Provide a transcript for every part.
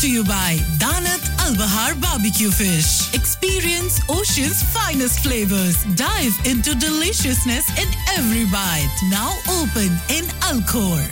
to you by Danat Al Bahar Barbecue Fish. Experience Ocean's finest flavors. Dive into deliciousness in every bite. Now open in Alcor.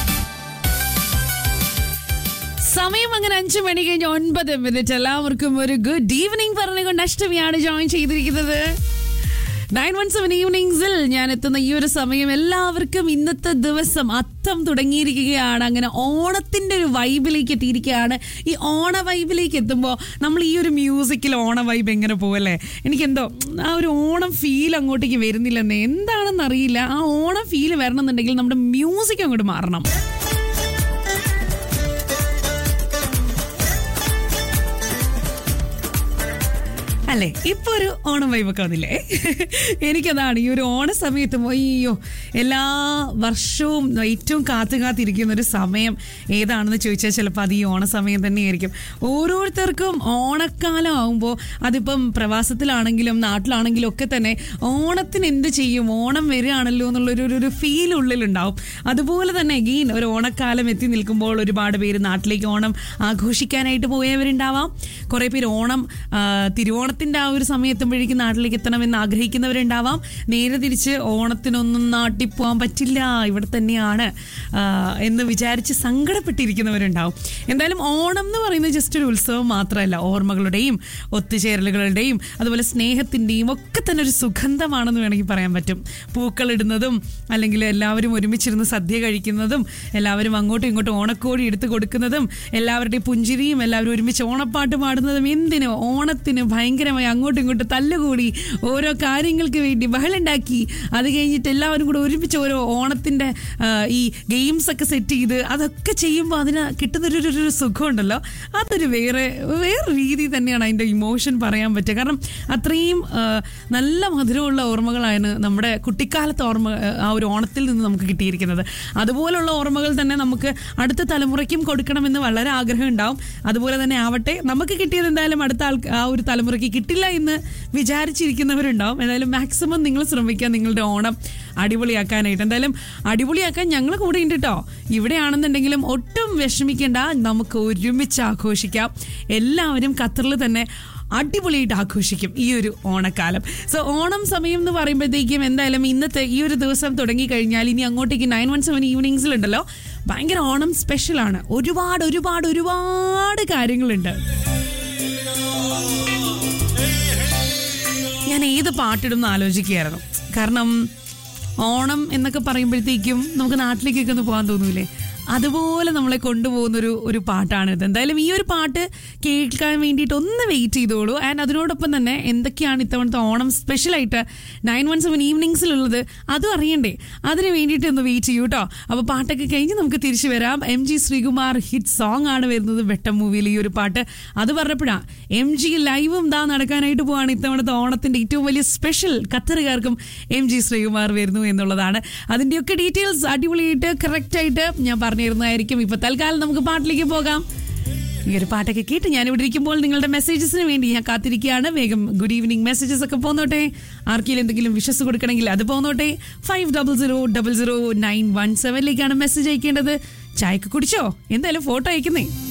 സമയം അങ്ങനെ അഞ്ചു മണി കഴിഞ്ഞ് ഒൻപത് minute എല്ലാവർക്കും ഒരു good evening പറഞ്ഞുകൊണ്ട് അഷ്ടമിയാണ് join ചെയ്തിരിക്കുന്നത് നയൻ വൺ സെവൻ ഈവനിങ്സിൽ ഞാൻ എത്തുന്ന ഈ ഒരു സമയം എല്ലാവർക്കും ഇന്നത്തെ ദിവസം അത്തം തുടങ്ങിയിരിക്കുകയാണ് അങ്ങനെ ഓണത്തിന്റെ ഒരു വൈബിലേക്ക് എത്തിയിരിക്കുകയാണ് ഈ ഓണ വൈബിലേക്ക് എത്തുമ്പോൾ നമ്മൾ ഈ ഒരു മ്യൂസിക്കിൽ ഓണ വൈബ് എങ്ങനെ പോവല്ലേ എനിക്കെന്തോ ആ ഒരു ഓണം ഫീൽ അങ്ങോട്ടേക്ക് വരുന്നില്ലെന്ന് എന്താണെന്ന് അറിയില്ല ആ ഓണം ഫീൽ വരണമെന്നുണ്ടെങ്കിൽ നമ്മുടെ മ്യൂസിക് അങ്ങോട്ട് മാറണം അല്ലേ ഇപ്പൊ ഒരു ഓണം വൈബൊക്കെ വന്നില്ലേ എനിക്കതാണ് ഈ ഒരു ഓണ സമയത്ത് അയ്യോ എല്ലാ വർഷവും ഏറ്റവും കാത്തു കാത്തിരിക്കുന്ന ഒരു സമയം ഏതാണെന്ന് ചോദിച്ചാൽ ചിലപ്പോൾ അത് ഈ ഓണ സമയം തന്നെയായിരിക്കും ഓരോരുത്തർക്കും ഓണക്കാലം ആകുമ്പോൾ അതിപ്പം പ്രവാസത്തിലാണെങ്കിലും നാട്ടിലാണെങ്കിലും ഒക്കെ തന്നെ ഓണത്തിന് എന്ത് ചെയ്യും ഓണം വരികയാണല്ലോ എന്നുള്ളൊരു ഒരു- ഒരു ഫീൽ ഉള്ളിലുണ്ടാവും അതുപോലെ തന്നെ അഗെയിൻ ഒരു ഓണക്കാലം എത്തി നിൽക്കുമ്പോൾ ഒരുപാട് പേര് നാട്ടിലേക്ക് ഓണം ആഘോഷിക്കാനായിട്ട് പോയവരുണ്ടാവാം കുറേ പേര് ഓണം ആ, തിരുവോണത്തിന്റെ ആ ഒരു സമയം എത്തുമ്പോഴേക്കും നാട്ടിലേക്ക് എത്തണമെന്ന് ആഗ്രഹിക്കുന്നവരുണ്ടാവാം നേരെ തിരിച്ച് ഓണത്തിനൊന്നും നാട്ടിൽ പോകാൻ പറ്റില്ല ഇവിടെ തന്നെയാണ് ആ, എന്ന് വിചാരിച്ച് സങ്കടപ്പെട്ടിരിക്കുന്നവരുണ്ടാവും എന്തായാലും ഓണം എന്ന് പറയുന്നത് ജസ്റ്റ് ഒരു ഉത്സവം മാത്രമല്ല ഓർമ്മകളുടെയും ഒത്തുചേരലുകളുടെയും അതുപോലെ സ്നേഹത്തിൻ്റെയും ഒക്കെ തന്നെ ഒരു സുഗന്ധമാണെന്ന് വേണമെങ്കിൽ പറയാൻ പറ്റും പൂക്കളിടുന്നതും അല്ലെങ്കിൽ എല്ലാവരും ഒരുമിച്ചിരുന്ന് സദ്യ കഴിക്കുന്നതും എല്ലാവരും അങ്ങോട്ടും ഇങ്ങോട്ടും ഓണക്കോടി എടുത്ത് കൊടുക്കുന്നതും എല്ലാവരുടെയും പുഞ്ചിരിയും എല്ലാവരും ഒരുമിച്ച് ഓണപ്പാട്ട് പാടുന്നതും എന്തിനു ഓണത്തിന് ഭയങ്കരമായി അങ്ങോട്ടും ഇങ്ങോട്ടും തല്ലുകൂടി ഓരോ കാര്യങ്ങൾക്ക് വേണ്ടി ബഹളുണ്ടാക്കി അത് കഴിഞ്ഞിട്ട് എല്ലാവരും കൂടെ ഒരുമിച്ച് ഓരോ ഓണത്തിൻ്റെ ആ, ഈ ഗെയിംസ് ഒക്കെ സെറ്റ് ചെയ്ത് അതൊക്കെ ചെയ്യുമ്പോൾ അതിന് കിട്ടുന്നൊരു ഒരു- ഒരു സുഖമുണ്ടല്ലോ അതൊരു വേറെ വേറെ രീതി തന്നെയാണ് അതിൻ്റെ ഇമോഷൻ പറയാൻ പറ്റുക കാരണം അത്രയും ആ, നല്ല മധുരമുള്ള ഓർമ്മകളാണ് നമ്മുടെ കുട്ടിക്കാലത്തെ ഓർമ്മ ആ ഒരു ഓണത്തിൽ നിന്ന് നമുക്ക് കിട്ടിയിരിക്കുന്നത് അതുപോലുള്ള ഓർമ്മകൾ തന്നെ നമുക്ക് അടുത്ത തലമുറയ്ക്കും കൊടുക്കണമെന്ന് വളരെ ആഗ്രഹം ഉണ്ടാവും അതുപോലെ തന്നെ ആവട്ടെ നമുക്ക് കിട്ടിയത് എന്തായാലും അടുത്ത ആൾ ആ ഒരു തലമുറയ്ക്ക് കിട്ടില്ല എന്ന് വിചാരിച്ചിരിക്കുന്നവരുണ്ടാവും എന്തായാലും മാക്സിമം നിങ്ങൾ ശ്രമിക്കുക നിങ്ങളുടെ ഓണം അടിപൊളിയാക്കാനായിട്ട് എന്തായാലും അടിപൊളിയാക്കാൻ ഞങ്ങൾ കൂടെ ഉണ്ട് കേട്ടോ ഇവിടെയാണെന്നുണ്ടെങ്കിലും ഒട്ടും വിഷമിക്കേണ്ട നമുക്ക് ഒരുമിച്ച് ആഘോഷിക്കാം എല്ലാവരും ഖത്തറിൽ തന്നെ അടിപൊളിയായിട്ട് ആഘോഷിക്കും ഈ ഒരു ഓണക്കാലം സോ ഓണം സമയം എന്ന് പറയുമ്പോഴത്തേക്കും എന്തായാലും ഇന്നത്തെ ഈ ഒരു ദിവസം തുടങ്ങി കഴിഞ്ഞാൽ ഇനി അങ്ങോട്ടേക്ക് നയൻ വൺ സെവൻ ഈവനിങ്സിലുണ്ടല്ലോ ഭയങ്കര ഓണം സ്പെഷ്യലാണ് ഒരുപാട് ഒരുപാട് ഒരുപാട് കാര്യങ്ങളുണ്ട് ഞാൻ ഏത് പാട്ടിടും എന്ന് ആലോചിക്കുകയായിരുന്നു കാരണം ഓണം എന്നൊക്കെ പറയുമ്പോഴത്തേക്കും നമുക്ക് നാട്ടിലേക്കൊക്കെ ഒന്ന് പോകാൻ തോന്നൂലേ അതുപോലെ നമ്മളെ കൊണ്ടുപോകുന്ന ഒരു ഒരു പാട്ടാണിത് എന്തായാലും ഈ ഒരു പാട്ട് കേൾക്കാൻ വേണ്ടിയിട്ട് ഒന്ന് വെയിറ്റ് ചെയ്തോളൂ ആൻഡ് അതിനോടൊപ്പം തന്നെ എന്തൊക്കെയാണ് ഇത്തവണത്തെ ഓണം സ്പെഷ്യലായിട്ട് നയൻ വൺ സെവൻ ഈവനിങ്സിലുള്ളത് അതും അറിയണ്ടേ അതിന് വേണ്ടിയിട്ട് ഒന്ന് വെയിറ്റ് ചെയ്യൂ കേട്ടോ അപ്പോൾ പാട്ടൊക്കെ കഴിഞ്ഞ് നമുക്ക് തിരിച്ചു വരാം M G Sreekumar hit song ആണ് വരുന്നത് വെട്ടം മൂവിയിൽ ഈ ഒരു പാട്ട് അത് പറഞ്ഞപ്പോഴാണ് എം ജി ലൈവും ദാ നടക്കാനായിട്ട് പോവാണ് ഇത്തവണത്തെ ഓണത്തിന്റെ ഏറ്റവും വലിയ സ്പെഷ്യൽ ഖത്തറുകാർക്കും എം ജി ശ്രീകുമാർ വരുന്നു എന്നുള്ളതാണ് അതിന്റെയൊക്കെ ഡീറ്റെയിൽസ് അടിപൊളിയായിട്ട് കറക്റ്റ് ആയിട്ട് ഞാൻ പറഞ്ഞിരുന്നതായിരിക്കും ഇപ്പൊ തൽക്കാലം നമുക്ക് പാട്ടിലേക്ക് പോകാം ഈ ഒരു പാട്ടൊക്കെ കേട്ട് ഞാൻ ഇവിടെ ഇരിക്കുമ്പോൾ നിങ്ങളുടെ മെസ്സേജസിന് വേണ്ടി ഞാൻ കാത്തിരിക്കുകയാണ് വേഗം ഗുഡ് ഈവനിങ് മെസ്സേജസ് ഒക്കെ പോന്നോട്ടെ ആർക്കെങ്കിലും എന്തെങ്കിലും വിഷസ് കൊടുക്കണമെങ്കിൽ അത് പോന്നോട്ടെ five double zero double zero nine one സെവനിലേക്കാണ് മെസ്സേജ് അയക്കേണ്ടത് ചായക്ക് കുടിച്ചോ എന്തായാലും ഫോട്ടോ അയക്കുന്നേ